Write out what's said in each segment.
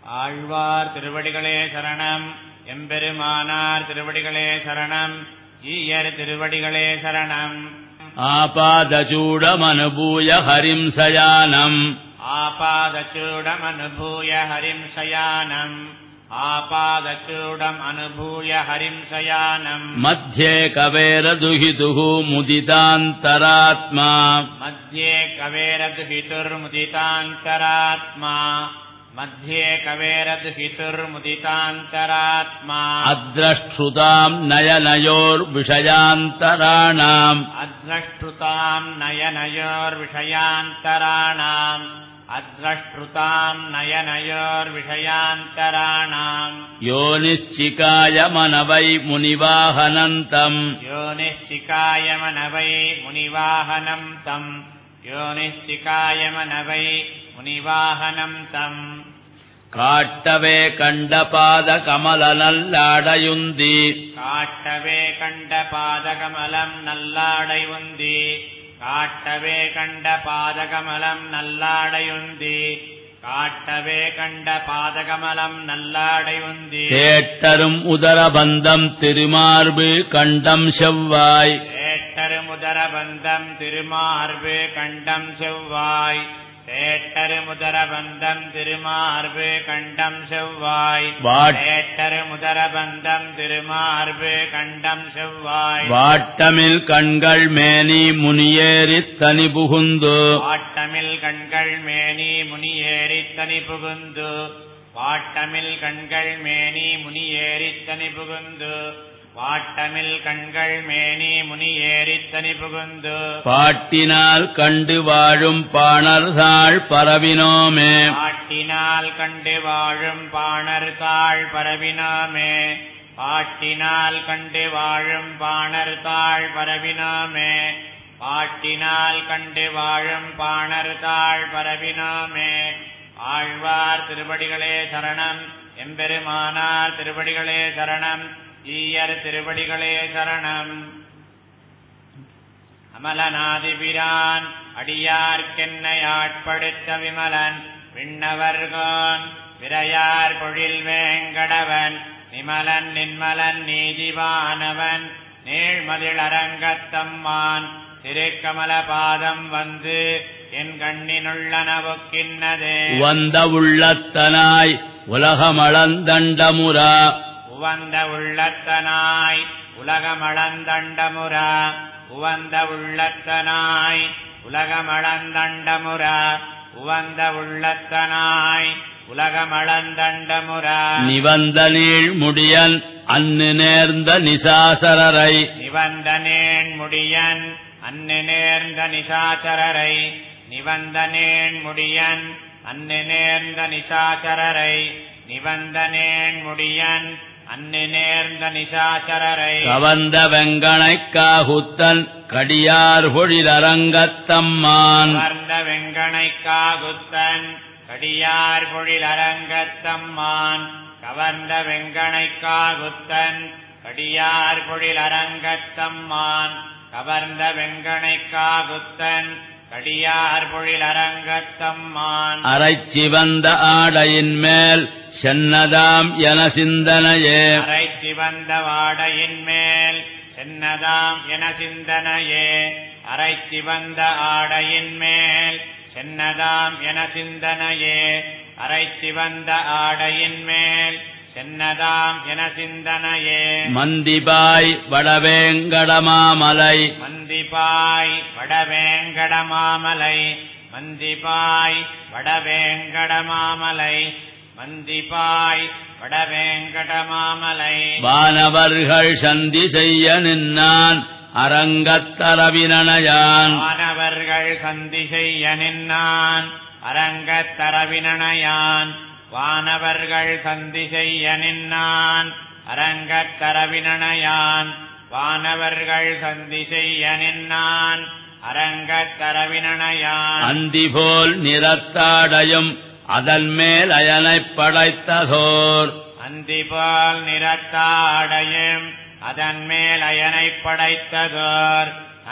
ஆழ்வார் திருவடிகளே சரணம் எம்பெருமானார் திருவடிகளே சரணம் ஈயர் திருவடிகளே சரணம் आपादचूडमनुभूय हरिम् सयानम् आपादचूडमनुभूय हरिं शयानम् आपादचूडम् अनुभूय हरिं शयानम् मध्ये कवेरदुहितुः मुदितान्तरात्मा मध्ये कवेरदुहितुर्मुदितान्तरात्मा मध्ये कवेरदुहितुर्मुदितान्तरात्मा अद्रष्टृताम् नयनयोर्विषयान्तराणाम् अद्रष्टृताम् नयनयोर्विषयान्तराणाम् अद्रष्टृताम् नयनयोर्विषयान्तराणाम् योनिश्चिकायमनवै मुनिवाहनन्तम् योनिश्चिकायमनवै मुनिवाहनम् तम् योनिश्चिकायमनवै मुनिवाहनम् तम् काट्टवे कण्डपादकमलनल्लाडयुन्दि காட்டவே கண்ட பாதகமலம் நல்லாடையுந்தி காட்டவே கண்ட பாதகமலம் நல்லாடையுந்தி காட்டவே கண்ட பாதகமலம் நல்லாடையுந்தி கேட்டரும் உதரபந்தம் திருமார்பு கண்டம் செவ்வாய் தேட்டரு முதரபந்தம் திருமார்பு கண்டம் செவ்வாய் தேட்டரு முதரபந்தம் திருமார்பு கண்டம் செவ்வாய் வாட்- தேட்டரு முதரபந்தம் திருமார்பு கண்டம் செவ்வாய் வாட்டமில் கண்கள் மேனி முனியேறித் தனி புகுந்து வாட்டமில் கண்கள் மேனி முனியேறித் தனி புகுந்து வாட்டமில் கண்கள் மேனி முனியேறித் தனி புகுந்து வாட்டமில் கண்கள் மேனி முனியேறித் தனி புகுந்து பாட்டினால் கண்டு வாழும் பாணர்தாள் பரவினோமே பாட்டினால் கண்டு வாழும் பாணர் தாழ் பரவினாமே பாட்டினால் கண்டு வாழும் பாணர் தாழ் பரவினாமே பாட்டினால் கண்டு வாழும் பாணர் தாழ் பரவினாமே ஆழ்வார் திருவடிகளே சரணம் எம்பெருமானார் திருவடிகளே சரணம் ஈயர் திருவடிகளே சரணம் அமலநாதிபிரான் அடியார்க்கென்னை ஆட்படுத்த விமலன் விண்ணவர்கோன் விரையார் பொழில் வேங்கடவன் நிமலன் நின்மலன் நீதிவானவன் நீழ்மதில் அரங்கத்தம்மான் திருக்கமல பாதம் வந்து என் கண்ணினுள்ளனவுக்கின்னதே வந்த உள்ளத்தனாய் உலகமளந்தண்டமுரா உவந்த உள்ளத்தனாய் உலகமளந்தண்டமுரா உவந்த உள்ளத்தனாய் உலகமளந்தண்டமுரா உவந்த உள்ளத்தனாய் உலகமளந்தண்டமுரா நிவந்த நீள் முடியன் அன்னு நேர்ந்த நிசாசரரை நிவந்த நேன் முடியன் அன்னு நேர்ந்த நிசாசரரை நிவந்த நேன் முடியன் அன்னு நேர்ந்த நிசாசரரை நிவந்த நேன் முடியன் அன்னு நேர்ந்த நிசாசரரை கவந்த வெங்கணைக் காகுத்தன் கடியார் பொழிலரங்கத்தம்மான் கவர்ந்த வெங்கணைக்காகுத்தன் கடியார் பொழில் அரங்கத்தம்மான் கவர்ந்த வெங்கணைக்காகுத்தன் கடியார் பொழில் அரங்கத்தம்மான் கவர்ந்த வெங்கணைக்காகுத்தன் கடியார் பொழில் அரங்கத்தம்மான் அரைச்சிவந்த ஆடையின் மேல் சென்னதாம் என சிந்தனையே அரை சிவந்த வாடையின் மேல் சென்னதாம் என சிந்தனையே அரை சிவந்த ஆடையின் மேல் சென்னதாம் என சிந்தனையே அரை சிவந்த ஆடையின் மேல் சென்னதாம் என சிந்தனையே மந்திபாய் வடவேங்கடமாமலை மந்திபாய் வடவேங்கடமாமலை மந்திபாய் வடவேங்கடமாமலை மந்திபாய் வடவேங்கடமாமலை வானவர்கள் சந்தி செய்ய நின்னான் அரங்கத்தரவினனையான் வானவர்கள் சந்தி செய்ய நின்னான் அரங்கத்தரவினனையான் வானவர்கள் சந்தி செய்ய நின்னான் அரங்கத்தரவினனையான் வானவர்கள் சந்தி செய்ய நின்னான் அரங்கத்தரவினனையான் அந்தி போல் நிறத்தாடையும் அதன் மேல் அயனைப் படைத்ததோர் அந்திபால் நிறத்தாடையும் அதன் மேல் அயனைப் படைத்ததோர்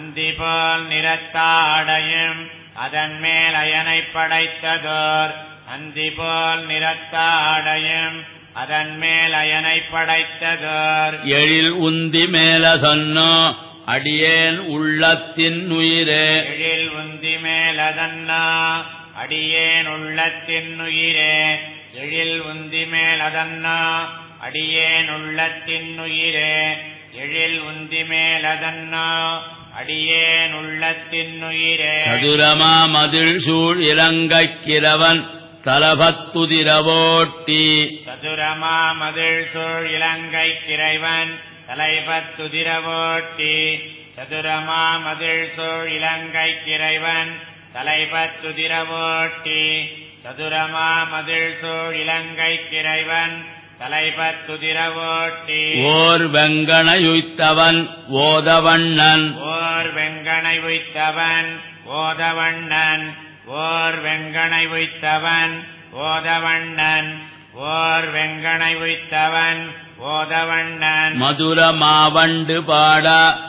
அந்திபால் நிறத்தாடையும் அதன் மேல் அயனைப் படைத்ததோர் அந்தி போல் நிறத்தாடையும் அதன் மேல் அயனை படைத்ததோர் எழில் உந்தி மேல சொன்னோ அடியேன் உள்ளத்தின் உயிரே எழில் உந்தி மேலதன்னா அடியேன் உள்ளத்தின் உயிரே எழில் உந்தி மேலதன்னா அடியேன் உள்ளத்தின் உயிரே எழில் உந்தி மேலதன்னா அடியேன் உள்ளத்தின் உயிரே சதுரமா மதில் சூழ் இலங்கைக்கிரவன் தலபத்துதிரவோட்டி சதுரமா மதில் சூழ் இலங்கை கிரைவன் தலைபத்துதிரவோட்டி சதுரமா மதில் சூழ் இலங்கை கிரைவன் தலைபத்துதிரவோட்டி சதுரமா மதில் சூழ் இலங்கை கிரைவன் தலைபத்துதிரவோட்டி ஓர் வெங்கணையுய்த்தவன் ஓதவண்ணன் ஓர் வெங்கனை உய்த்தவன் ஓதவண்ணன் ஓர் வெங்கனை உய்த்தவன் ஓதவண்ணன் ஓர் வெங்கனை உய்த்தவன் ஓதவண்ணன் மதுர மாவண்டு பாட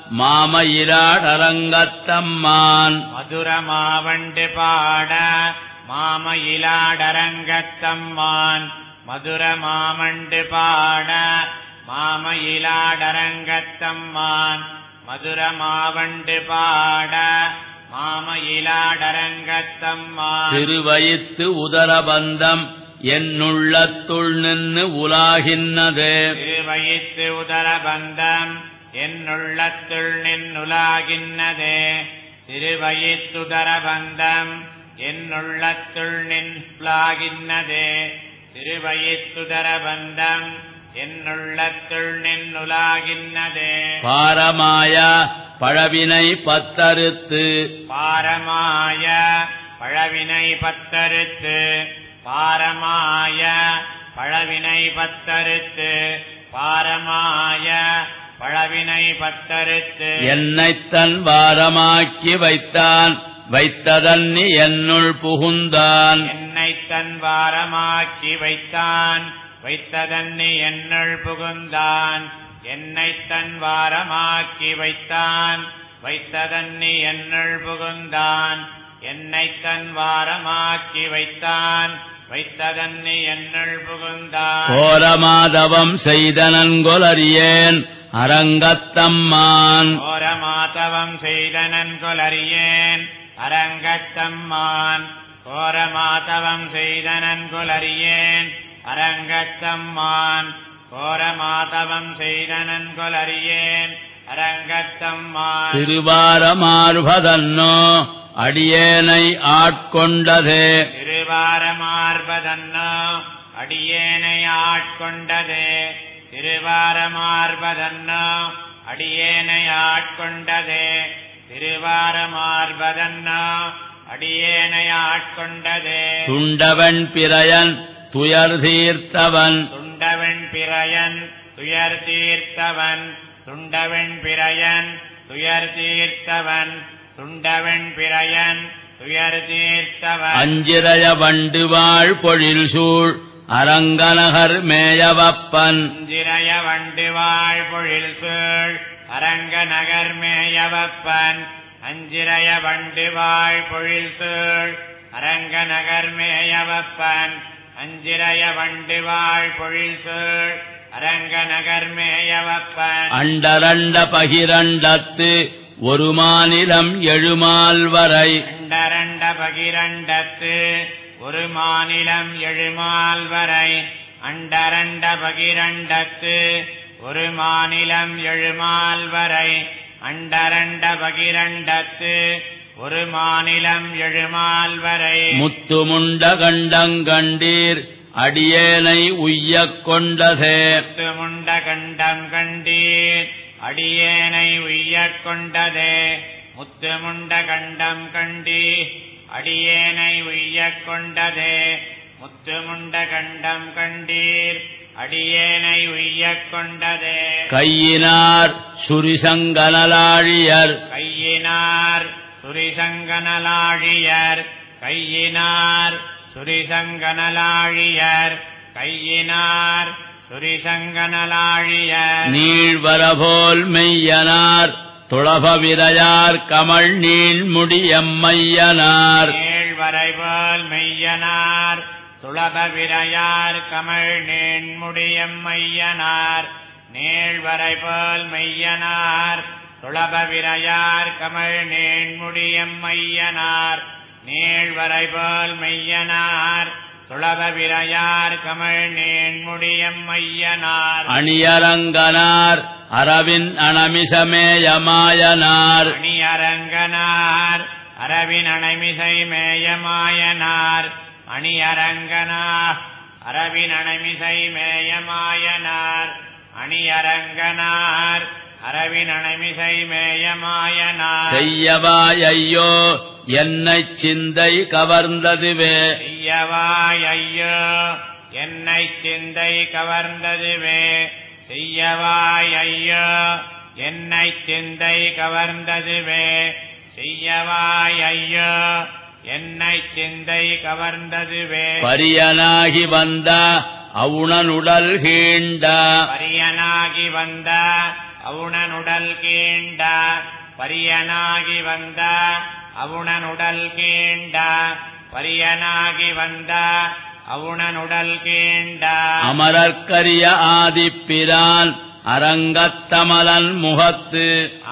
மாமயிராடரங்கத்தம்மான் மதுர மாவண்டு பாட மாமயிலாடரங்கத்தம்மான் மதுர மாமண்டு பாட மாமயிலாடரங்கத்தம்மான் மதுர மாவண்டு பாட மாமயிலாடரங்கத்தம்மான் திருவயித்து உதரபந்தம் என்னுள்ளத்துள் நின்று உலாகின்னது திருவயித்து உதரபந்தம் என்னுள்ளத்துள் நின்னுலாகின்னதே திருவயித்துதரபந்தம் என்னுள்ளத்துள் நின்னுலாகின்னதே திருவயித்துதரபந்தம் என்னுள்ளத்துள் நின்னுலாகின்னதே பாரமாய பழவினை பத்தறுத்து பாரமாய பழவினை பத்தறுத்து பாரமாய பழவினை பத்தறுத்து பாரமாய பழவினை பத்தறுத்து என்னைத் தன் வாரமாக்கி வைத்தான் வைத்ததன்னி என்னுள் புகுந்தான் என்னை தன் வாரமாக்கி வைத்தான் வைத்ததன்னி என்னுள் புகுந்தான் என்னை தன் வாரமாக்கி வைத்தான் வைத்ததன்னி என்னுள் புகுந்தான் என்னை தன் வாரமாக்கி வைத்தான் வைத்ததன்னி என்னுள் புகுந்தான் கோரமாதவம் செய்த நன்கொலறியேன் அரங்கத்தம்மான் கோரமாதவம் செய்த நன்கொலறியேன் அரங்கத்தம்மான் கோரமாதவம் செய்த நன்கொலறியேன் அரங்கத்தம்மான் கோரமாதவம் செய்த நன்கொலறியேன் அரங்கத்தம்மான் திருவாரமார்பதன்னோ அடியேனை ஆட்கொண்டதே திருவாரமார்பதன்னோ அடியேனை ஆட்கொண்டதே திருவாரமார்பதன்னோ அடியேனை ஆட்கொண்டதே திருவாரமார்பதன்னோ அடியேனை ஆட்கொண்டதே துண்டவன் பிரயன் துயர் தீர்த்தவன் துண்டவன் பிரயன் துயர் தீர்த்தவன் துண்டவன் பிரயன் துயர் தீர்த்தவன் துண்டவன் பிரயன் துயர் தீர்த்தவன் அஞ்சிரய வண்டு வாழ் பொழில் சூழ் அரங்கநகர் மேயவப்பன் அஞ்சிரைய வண்டு வாழ் பொழில் சூழ் அரங்க நகர் மேயவப்பன் அஞ்சிரைய வண்டு வாழ் பொழில் சூழ் அரங்க நகர் மேயவப்பன் அஞ்சிரைய வண்டு வாழ் பொழில் சூழ் அரங்க நகர் மேயவப்பன் அண்டரண்ட பகிரண்டத்து ஒரு மாநிலம் எழுமால் வரை அண்டரண்ட பகிரண்டத்து ஒரு மாநிலம் எழுமால் வரை அண்டரண்ட பகிரண்டத்து ஒரு மாநிலம் எழுமால் வரை அண்டரண்ட பகிரண்டத்து ஒரு மாநிலம் எழுமால் வரை முத்துமுண்ட கண்டங்கண்டீர் அடியேனை உய்யக் கொண்டதே முத்துமுண்ட கண்டம் கண்டீர் அடியேனை உய்யக் கொண்டதே முத்துமுண்ட கண்டம் கண்டீர் அடியேனை உய்யக் கொண்டதே முத்துமுண்ட கண்டம் கண்டீர் அடியேனை உய்யக் கொண்டதே கையினார் சுரிசங்கனலாழியர் கையினார் சுரிசங்கனலாழியர் கையினார் சுரிசங்கனலாழியர் கையினார் சுரிசங்கனலாழியர் நீழ்வரபோல் மெய்யனார் துளப விரையார் கமல் நீள் முடியம்மையனார் ஏழ்வரைபோல் மெய்யனார் சுளப விரையார் கமழ் நேன்முடியம் மையனார் நீழ்வரை போல் மெய்யனார் சுளப விரையார் கமழ் நேன்முடியம் மையனார் நீழ்வரை போல் மெய்யனார் சுளப விரையார் கமழ் நேன்முடியம் மையனார் அணியரங்கனார் அரவின் அணமிசமேயமாயனார் அணியரங்கனார் அரவின் அணைமிசை மேயமாயனார் அணியரங்கனார் அரவின் அணைமிசை மேயமாயனார் அணியரங்கனார் அரவின் அணைமிசை மேயமாயனார் செய்யவாய் ஐயோ என்னைச் சிந்தை கவர்ந்ததுவே செய்யவாய் ஐயோ என்னை சிந்தை கவர்ந்ததுவே செய்யவாய் ஐயோ என்னை சிந்தை கவர்ந்ததுவே செய்யவாய் ஐயோ என்னை சிந்தை கவர்ந்ததுவே பரியனாகி வந்த அவுணனுடல் கீண்ட பரியனாகி வந்த அவுணனுடல் கீண்ட பரியனாகி வந்த அவுணனுடல் கீண்ட பரியனாகி வந்த அவுணனுடல் கீண்ட அமரர்க்கரிய ஆதிப்பிரான் அரங்கத்தமலன் முகத்து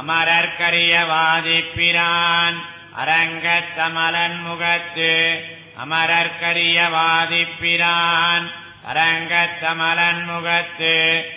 அமரர்கரியவாதிப்பிரான் அரங்கத்தமலன் முகத்து அமரர்கரியவாதிப்பிரான் அரங்கத்தமலன் முகத்து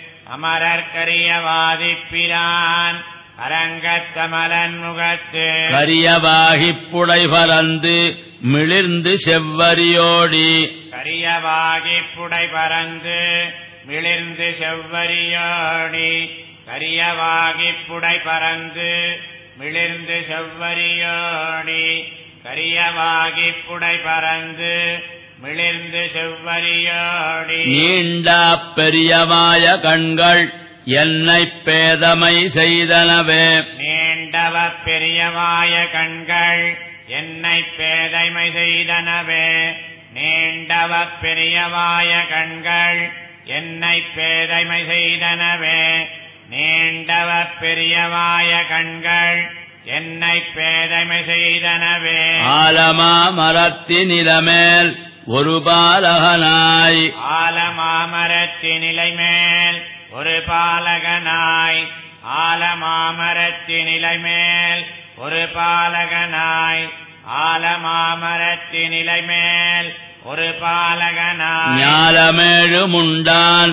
அமரர்கரியவாதிப்பிரான் அரங்கத்தமலன் முகத்து கரியவாகிப் புடை பறந்து மிளிர்ந்து செவ்வரியோடி கரியவாகி புடை பறந்து மிளிர்ந்து செவ்வரியோடி கரியவாகி புடை பறந்து மிளிர்ந்து செவ்வரியோடி கரியவாகி புடை பறந்து மிளிர்ந்து செவ்வரியோடி நீண்ட பெரியமாய கண்கள் என்னைப் பேதமை செய்தனவே நீண்டவ பெரியவாய கண்கள் என்னை பேதைமை செய்தனவே நீண்டவ பெரியவாய கண்கள் என்னை பேதைமை செய்தனவே நீண்டவ பெரியவாய கண்கள் என்னை பேதைமை செய்தனவே ஆலமா மரத்தினிலமேல் ஒரு பாலகனாய் ஆலமாமரத்தினிலை மேல் ஒரு பாலகனாய் ஆலமாமரத்தினிலை மேல் ஒரு பாலகனாய் ஆலமாமரத்தினிலை மேல் ஒரு பாலகனாய் ஞாலமேழு முண்டான்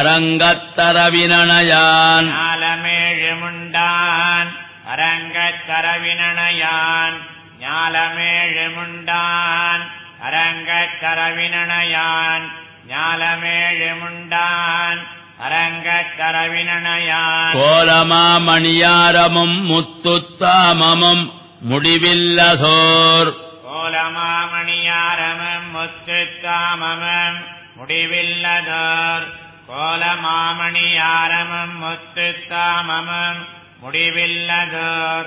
அரங்கத்தரவினணையான் ஞாலமேழு முண்டான் அரங்கத்தரவினணையான் ஞாலமேழு முண்டான் அரங்கத்தரவினணையான் ஞாலமேழு முண்டான் அரங்கத்தரவினணையான் கோலமாமணியாரமும் முத்துத்தாமமும் முடிவில்லதோர் கோலமாமணியாரமம் முத்துத்தாமமம் முடிவில்லதோர் கோலமாமணியாரமம் முத்துத்தாமமம் முடிவில்லதோர்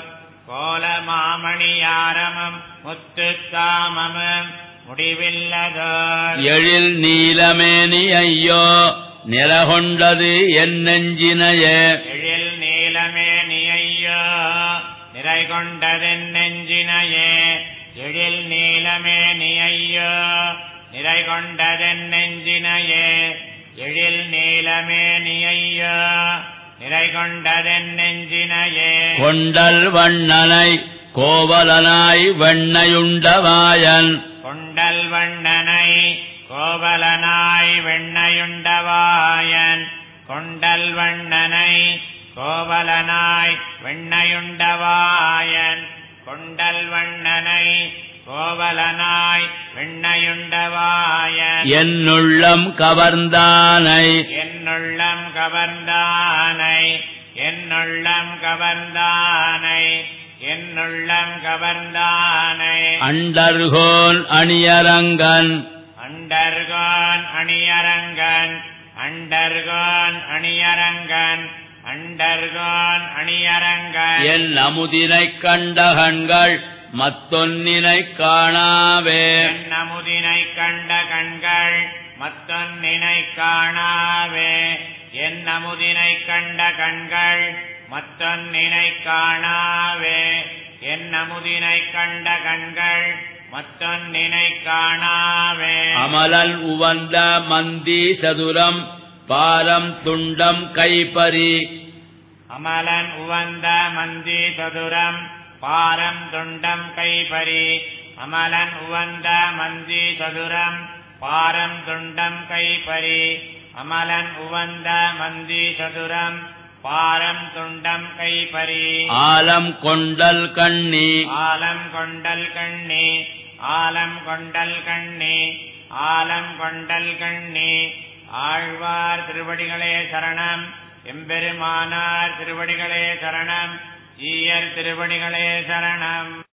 கோலமாமணியாரமம் முத்துத்தாமமம் முடிவில்லதோர் எழில் நீலமேனி ஐயோ நிறகொண்டது என் நெஞ்சினையே எழில் நீலமே நீயையோ நிறை கொண்டதென் நெஞ்சினையே எழில் நீலமே நீயையோ நிறை கொண்டதென் நெஞ்சினையே எழில் நீலமே நீயையோ நிறை கொண்டதென் நெஞ்சினையே கொண்டல் வண்ணனை கோவலனாய் வெண்ணையுண்டவாயன் கொண்டல் வண்ணனை கோவலனாய் வெண்ணையுண்டவாயன் கொண்டல் வண்ணனை கோவலனாய் வெண்ணையுண்டவாயன் கொண்டல் வண்ணனை கோவலனாய் வெண்ணையுண்டவாயன் என்னுள்ளம் கவர்ந்தானை என்னுள்ளம் கவர்ந்தானை என்னுள்ளம் கவர்ந்தானை என்னுள்ளம் கவர்ந்தானை அண்டர்கோன் அணியரங்கன் அண்டர்கான் அணியரங்கன் அண்டர்கான் அணியரங்கன் அண்டர்கான் அணியரங்கன் என் அமுதினைக் கண்ட கண்கள் மத்தொன்னினைக் காணாவே என் அமுதினை கண்ட கண்கள் மத்தொன்னினை காணாவே என் அமுதினை கண்ட கண்கள் மத்தொன்னினை காணாவே என் அமுதினை கண்ட கண்கள் மற்றொன்னினை காணாவே அமலன் உவந்த மந்தி சதுரம் பாரம் துண்டம் கைப்பறி அமலன் உவந்த மந்தி சதுரம் பாரம் துண்டம் கைபரி அமலன் உவந்த மந்தி சதுரம் பாரம் துண்டம் கைபரி அமலன் உவந்த மந்தி சதுரம் பாரம் துண்டம் கைபரி ஆலம் கொண்டல் கண்ணி ஆலம் கொண்டல் கண்ணி ஆலம் கொண்டல் கண்ணி ஆலம் கொண்டல் கண்ணி ஆழ்வார் திருவடிகளே சரணம் எம்பெருமானார் திருவடிகளே சரணம் ஈயர் திருவடிகளே சரணம்